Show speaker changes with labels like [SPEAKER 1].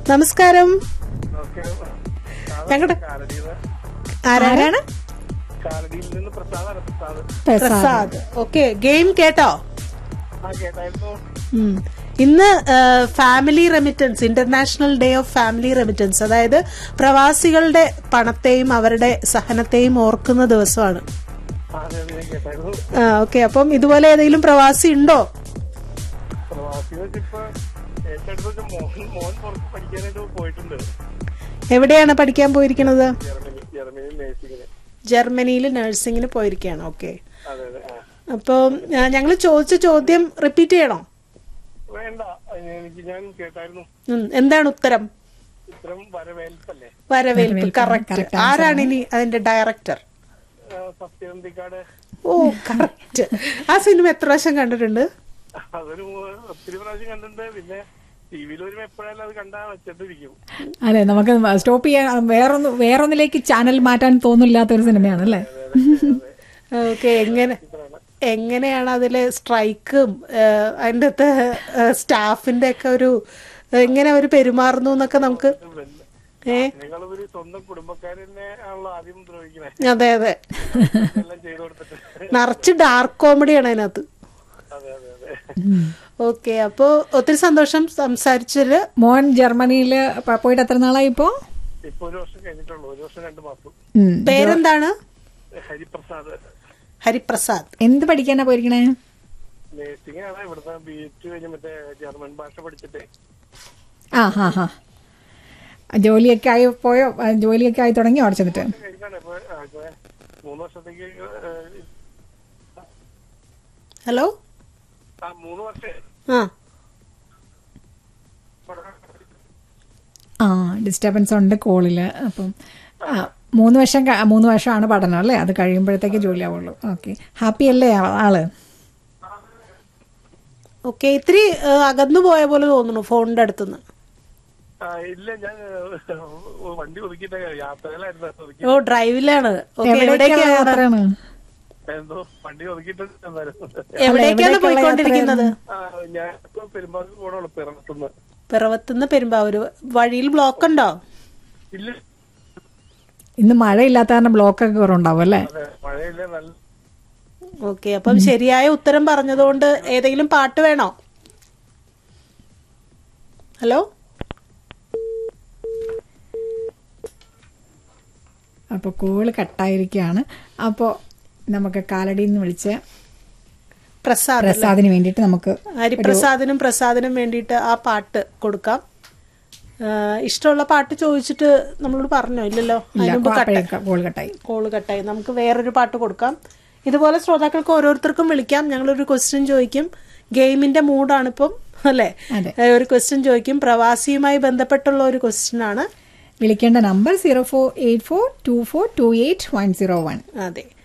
[SPEAKER 1] നമസ്കാരം ഞങ്ങളുടെ ആരാണ്
[SPEAKER 2] കാലടിയിൽ നിന്ന് പ്രസാദാണ് പ്രസാദ്
[SPEAKER 1] പ്രസാദ് ഓക്കെ ഗെയിം കേട്ടോ
[SPEAKER 2] ആ കേട്ടായിരുന്നു
[SPEAKER 1] ഉം. ഇന്ന് family remittance international day of family remittance അതായത് പ്രവാസികളുടെ പണത്തെയും അവരുടെ സഹനത്തെയും ഓർക്കുന്ന ദിവസമാണ്
[SPEAKER 2] ആ അതെ അതെ ഞാൻ കേട്ടായിരുന്നു
[SPEAKER 1] ഓക്കെ അപ്പം ഇതുപോലെ ഏതെങ്കിലും പ്രവാസി ഉണ്ടോ
[SPEAKER 2] പ്രവാസി വെച്ചിപ്പോ ഏറ്റവും അടുത്ത് മോഹൻ മോൻ പുറത്ത് പഠിക്കാനായിട്ട് പോയിട്ടുണ്ട്
[SPEAKER 1] എവിടെയാണ് പഠിക്കാൻ പോയിരിക്കുന്നത്
[SPEAKER 2] ജർമ്മനി ജർമ്മനി നേഴ്സിങ്ങിന്
[SPEAKER 1] ജർമ്മനിയിൽ നഴ്സിംഗിന് പോയിരിക്കുകയാണ് ഓക്കെ
[SPEAKER 2] അതെ അതെ ആ.
[SPEAKER 1] അപ്പോൾ ഞങ്ങൾ ചോദിച്ച ചോദ്യം റിപ്പീറ്റ് ചെയ്യണോ
[SPEAKER 2] വേണ്ട എനിക്ക് ഞാൻ കേട്ടായിരുന്നു
[SPEAKER 1] ഉം, എന്താണ് ഉത്തരം
[SPEAKER 2] ഇത്തരം വരവേൽപ്പല്ലേ
[SPEAKER 1] വരവേൽപ്പ് കറക്റ്റ് ആരാണ് ഇനി അതിന്റെ ഡയറക്ടർ
[SPEAKER 2] ആ, സത്യനന്ദിക്കാട്
[SPEAKER 1] ഓ കറക്റ്റ് ആ സിനിമ എത്ര പ്രാവശ്യം കണ്ടിട്ടുണ്ട്
[SPEAKER 2] അതൊരു ഒത്തിരി പ്രാവശ്യം കണ്ടിട്ടുണ്ട് പിന്നെ ടി വിയിൽ വരുമ്പോ എപ്പോഴായാലും അത് കണ്ടാ വെച്ചിട്ടിരിക്കും
[SPEAKER 3] അതെ നമുക്ക് സ്റ്റോപ്പ് ചെയ്യാൻ വേറൊന്ന് വേറൊന്നിലേക്ക് ചാനൽ മാറ്റാൻ തോന്നില്ലാത്ത ഒരു സിനിമയാണ് അല്ലേ
[SPEAKER 1] ഓക്കെ എങ്ങനെ എങ്ങനെയാണ് അതിലെ സ്ട്രൈക്കും അതിൻ്റെ അകത്തെ സ്റ്റാഫിന്റെ ഒക്കെ ഒരു എങ്ങനെ അവർ പെരുമാറുന്നു എന്നൊക്കെ നമുക്ക് ഏ
[SPEAKER 2] നിങ്ങൾ ഒരു സ്വന്തം കുടുംബക്കാരനെ ആണല്ലോ ആദ്യം ദ്രോഹിക്കണേ
[SPEAKER 1] അതെ അതെ
[SPEAKER 2] എല്ലാം ചെയ്തു കൊടുത്തിട്ട്
[SPEAKER 1] നിറച്ച് ഡാർക്ക് കോമഡിയാണ് അതിനകത്ത്
[SPEAKER 2] അതെ അതെ അതെ
[SPEAKER 1] ഓക്കെ അപ്പോ ഒത്തിരി സന്തോഷം സംസാരിച്ചതില്
[SPEAKER 3] മോൻ ജർമ്മനിയിൽ പോയിട്ട് എത്ര നാളായി ഇപ്പോ
[SPEAKER 2] ഇപ്പൊ ഒരു വർഷം കഴിഞ്ഞിട്ടുള്ളൂ ഒരു വർഷം രണ്ട് മാസം
[SPEAKER 3] ഉം.
[SPEAKER 1] പേരെന്താണ്
[SPEAKER 2] ഹരിപ്രസാദ്
[SPEAKER 1] ഹരിപ്രസാദ്
[SPEAKER 3] എന്ത് പഠിക്കാനാ പോയിരിക്കണേ
[SPEAKER 2] നേഴ്സിംഗ് ആണ് ഇവിടുത്തെ ബി എച്ച് കഴിഞ്ഞ് മറ്റേ ജർമ്മൻ ഭാഷ പഠിച്ചിട്ടേ
[SPEAKER 3] ആ ഹാ ഹാ ജോലിയൊക്കെ ആയി പോയോ ആ, ജോലിയൊക്കെ ആയി തുടങ്ങിയോ അവിടെ ചെന്നിട്ട്
[SPEAKER 2] കഴിഞ്ഞാണ് ഇപ്പൊ ആ, ഇപ്പൊ മൂന്ന് വർഷത്തേക്ക് ഏഹ്,
[SPEAKER 1] ഹലോ
[SPEAKER 2] ആ മൂന്ന് വർഷം
[SPEAKER 1] ആ
[SPEAKER 3] ആ ഡിസ്റ്റർബൻസ് ഉണ്ട് കോളില് അപ്പം ആ മൂന്ന് വർഷം ക- മൂന്ന് വർഷമാണ് പഠനം അല്ലേ അത് കഴിയുമ്പോഴത്തേക്ക് ജോലി ആവുള്ളൂ ഓക്കെ ഹാപ്പി അല്ലേ ആ- ആള്
[SPEAKER 1] ഓക്കെ ഇത്തിരി ഏ, അകന്നു പോയ പോലെ തോന്നുന്നു ഫോണിന്റെ അടുത്തുനിന്ന്
[SPEAKER 2] ആ, ഇല്ല ഞാൻ ഏഹ്, വണ്ടി ഒതുക്കിയിട്ട് യാത്രയിലായിരുന്നു ഒതുക്കി
[SPEAKER 1] ഓ ഡ്രൈവിലാണ് ഓക്കെ
[SPEAKER 3] എവിടേക്കുള്ള
[SPEAKER 1] എവിടേക്കാണ്
[SPEAKER 3] യാത്രയാണ്
[SPEAKER 2] എന്തോ വണ്ടി ഒതുക്കിയിട്ട് എന്തായാലും
[SPEAKER 1] എവിടേക്കാണ്
[SPEAKER 3] എവിടേക്കുള്ള
[SPEAKER 1] പോയിക്കൊണ്ടിരിക്കുന്നത്
[SPEAKER 2] ആ, ഞാൻ ഇപ്പൊ പെരുമ്പാക്ക് പോകണുള്ളൂ പിറത്തുനിന്ന്
[SPEAKER 1] പിറവത്തുനിന്ന് പെരുമ്പാവൂര് വഴിയിൽ ബ്ലോക്ക് ഉണ്ടോ
[SPEAKER 2] ഇല്ല
[SPEAKER 3] ഇന്ന് മഴയില്ലാത്ത കാരണം ബ്ലോക്കൊക്കെ കുറവുണ്ടാവും അല്ലേ
[SPEAKER 2] അതെ മഴയില്ല നല്ല
[SPEAKER 1] ഓക്കെ അപ്പം ശരിയായ ഉത്തരം പറഞ്ഞതുകൊണ്ട് ഏതെങ്കിലും പാട്ട് വേണോ ഹലോ
[SPEAKER 3] അപ്പോൾ കോള് കട്ടായിരിക്കുകയാണ് അപ്പോൾ നമുക്ക് കാലടിയിൽ നിന്ന് വിളിച്ച്
[SPEAKER 1] പ്രസാദ്
[SPEAKER 3] പ്രസാദിന് വേണ്ടിയിട്ട് നമുക്ക്
[SPEAKER 1] ഹരിപ്രസാദിനും പ്രസാദിനും വേണ്ടിയിട്ട് ആ പാട്ട് കൊടുക്കാം ആ, ഇഷ്ടമുള്ള പാട്ട് ചോദിച്ചിട്ട് നമ്മളോട് പറഞ്ഞോ ഇല്ലല്ലോ അതിന് മുമ്പ് കട്ടായി
[SPEAKER 3] കോൾ കട്ടായി
[SPEAKER 1] കോള് കട്ടായി നമുക്ക് വേറൊരു പാട്ട് കൊടുക്കാം ഇതുപോലെ ശ്രോതാക്കൾക്ക് ഓരോരുത്തർക്കും വിളിക്കാം ഞങ്ങളൊരു ക്വസ്റ്റ്യൻ ചോദിക്കും ഗെയിമിന്റെ മൂഡാണിപ്പം അല്ലേ
[SPEAKER 3] അതെ.
[SPEAKER 1] ഏ, ഒരു ക്വസ്റ്റ്യൻ ചോദിക്കും പ്രവാസിയുമായി ബന്ധപ്പെട്ടുള്ള ഒരു ക്വസ്റ്റ്യൻ ആണ്
[SPEAKER 3] വിളിക്കേണ്ട number zero four eight four two four two eight one zero one
[SPEAKER 1] അതെ